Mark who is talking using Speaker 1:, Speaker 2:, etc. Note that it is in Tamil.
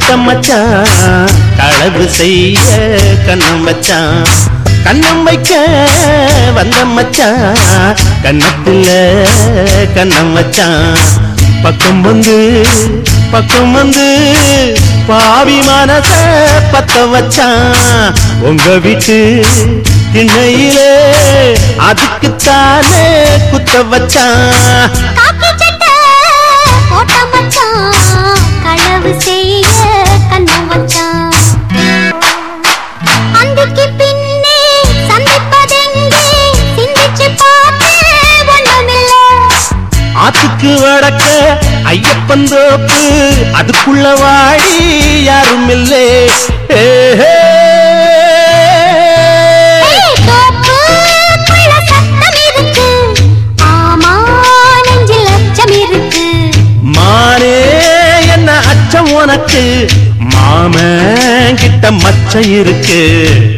Speaker 1: பட்டம் மச்சான் களவு செய்ய கண்ணம் வச்சான் கண்ணம் வைக்க வந்த மச்சான் கண்ணத்துல கண்ணம் வச்சான் பக்கம் வந்து பக்கம் வந்து பாவி மனச பத்த வச்சான் உங்க வீட்டு திண்ணையிலே அதுக்குத்தானே குத்த வச்சான்
Speaker 2: காக்கி சட்டை போட்ட மச்சான் களவு செய்ய கண்ணம் வச்சான் அந்திக்கு பின்னே சந்திப்பதெங்கே சிந்திச்சு பார்த்தேன் ஒண்ணுமில்ல
Speaker 1: ஆத்துக்கு வடக்க ஐயப்பன் தோப்பு அதுக்குள்ள வாடி யாரும் இல்லே
Speaker 2: ஏய், தோப்புக்குள்ள சத்தம் இருக்கு ஆமா நெஞ்சில் அச்சம் இருக்கு
Speaker 1: மானே என்ன அச்சம் உனக்கு மாமன் கிட்ட மச்சம் இருக்கு